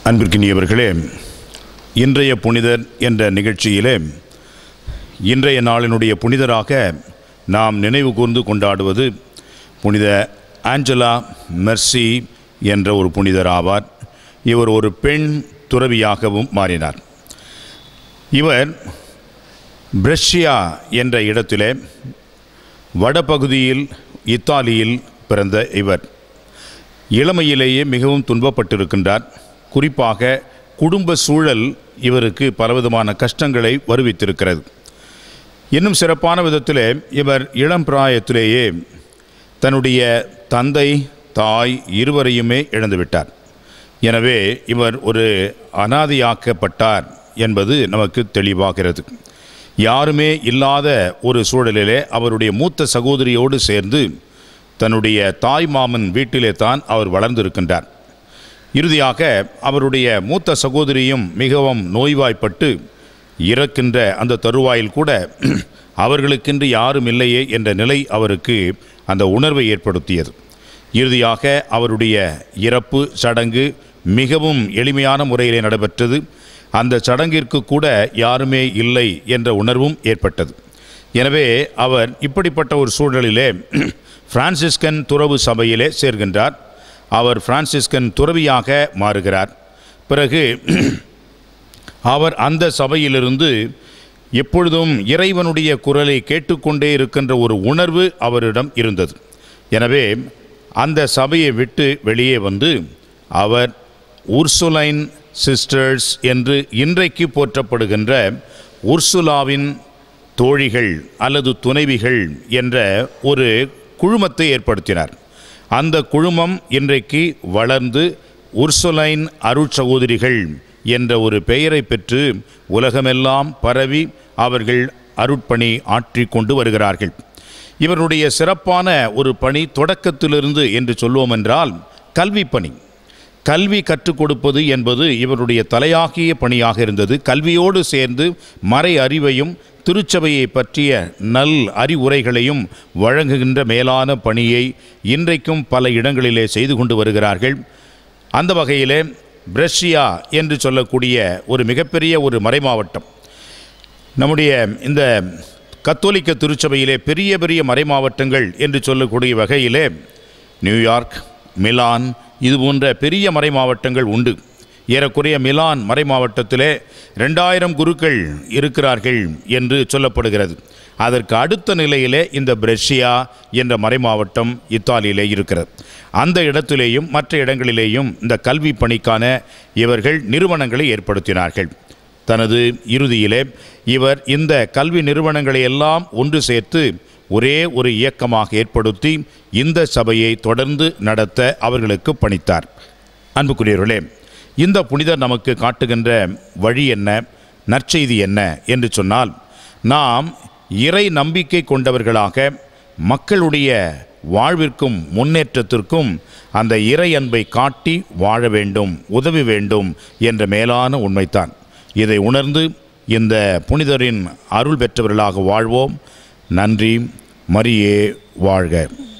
அன்பிற்கினியவர்களே இன்றைய புனிதர் என்ற நிகழ்ச்சியிலே இன்றைய நாளினுடைய புனிதராக நாம் நினைவு கூர்ந்து கொண்டாடுவது புனித ஆஞ்சலா மெர்சி என்ற ஒரு புனிதர் ஆவார் இவர் ஒரு பெண் துறவியாகவும் மாறினார் இவர் பிரஷ்யா என்ற இடத்திலே வடபகுதியில் இத்தாலியில் பிறந்த இவர் இளமையிலேயே மிகவும் துன்பப்பட்டிருக்கின்றார் குறிப்பாக குடும்ப சூழல் இவருக்கு பலவிதமான கஷ்டங்களை வருவித்திருக்கிறது இன்னும் சிறப்பான விதத்திலே இவர் இளம் பிராயத்திலேயே தன்னுடைய தந்தை தாய் இருவரையுமே இழந்துவிட்டார் எனவே இவர் ஒரு அனாதையாக்கப்பட்டார் என்பது நமக்கு தெளிவாகிறது யாருமே இல்லாத ஒரு சூழலிலே அவருடைய மூத்த சகோதரியோடு சேர்ந்து தன்னுடைய தாய் மாமன் வீட்டிலே தான் அவர் வளர்ந்திருக்கின்றார் இறுதியாக அவருடைய மூத்த சகோதரியும் மிகவும் நோய்வாய்ப்பட்டு இறக்கின்ற அந்த தருவாயில் கூட அவர்களுக்கென்று யாரும் இல்லையே என்ற நிலை அவருக்கு அந்த உணர்வை ஏற்படுத்தியது இறுதியாக அவருடைய இறப்பு சடங்கு மிகவும் எளிமையான முறையிலே நடைபெற்றது அந்த சடங்கிற்கு கூட யாருமே இல்லை என்ற உணர்வும் ஏற்பட்டது எனவே அவர் இப்படிப்பட்ட ஒரு சூழலிலே பிரான்சிஸ்கன் துறவு சபையிலே சேர்கின்றார் அவர் பிரான்சிஸ்கன் துறவியாக மாறுகிறார் பிறகு அவர் அந்த சபையிலிருந்து எப்பொழுதும் இறைவனுடைய குரலை கேட்டுக்கொண்டே இருக்கின்ற ஒரு உணர்வு அவரிடம் இருந்தது எனவே அந்த சபையை விட்டு வெளியே வந்து அவர் உர்சுலைன் சிஸ்டர்ஸ் என்று இன்றைக்கு போற்றப்படுகின்ற உர்சுலாவின் தோழிகள் அல்லது துணைவிகள் என்ற ஒரு குழுமத்தை ஏற்படுத்தினார் அந்த குழுமம் இன்றைக்கு வளர்ந்து உர்சுலைன் அருட்சகோதரிகள் என்ற ஒரு பெயரை பெற்று உலகமெல்லாம் பரவி அவர்கள் அருட்பணி ஆற்றிக் கொண்டு வருகிறார்கள் இவருடைய சிறப்பான ஒரு பணி தொடக்கத்திலிருந்து என்று சொல்லுவோம் என்றால் கல்வி பணி கல்வி கற்றுக் கொடுப்பது என்பது இவருடைய தலையாகிய பணியாக இருந்தது கல்வியோடு சேர்ந்து மறை அறிவையும் திருச்சபையை பற்றிய நல் அறிவுரைகளையும் வழங்குகின்ற மேலான பணியை இன்றைக்கும் பல இடங்களிலே செய்து கொண்டு வருகிறார்கள் அந்த வகையிலே பிரஷ்யா என்று சொல்லக்கூடிய ஒரு மிகப்பெரிய ஒரு மறைமாவட்டம் நம்முடைய இந்த கத்தோலிக்க திருச்சபையிலே பெரிய பெரிய மறைமாவட்டங்கள் என்று சொல்லக்கூடிய வகையிலே நியூயார்க் மிலான் இது போன்ற பெரிய மறைமாவட்டங்கள் உண்டு ஏறக்குறைய மிலான் மறைமாவட்டத்திலே ரெண்டாயிரம் குருக்கள் இருக்கிறார்கள் என்று சொல்லப்படுகிறது அதற்கு அடுத்த நிலையிலே இந்த பிரஷ்யா என்ற மறைமாவட்டம் இத்தாலியிலே இருக்கிறது அந்த இடத்திலேயும் மற்ற இடங்களிலேயும் இந்த கல்வி பணிக்கான இவர்கள் நிறுவனங்களை ஏற்படுத்தினார்கள் தனது இறுதியிலே இவர் இந்த கல்வி நிறுவனங்களை எல்லாம் ஒன்று சேர்த்து ஒரே ஒரு இயக்கமாக ஏற்படுத்தி இந்த சபையை தொடர்ந்து நடத்த அவர்களுக்கு பணித்தார் அன்புக்குரியவர்களே இந்த புனிதர் நமக்கு காட்டுகின்ற வழி என்ன நற்செய்தி என்ன என்று சொன்னால் நாம் இறை நம்பிக்கை கொண்டவர்களாக மக்களுடைய வாழ்விற்கும் முன்னேற்றத்திற்கும் அந்த இறை அன்பை காட்டி வாழ வேண்டும் உதவி வேண்டும் என்ற மேலான உண்மைத்தான் இதை உணர்ந்து இந்த புனிதரின் அருள் பெற்றவர்களாக வாழ்வோம் நன்றி மரியே வாழ்க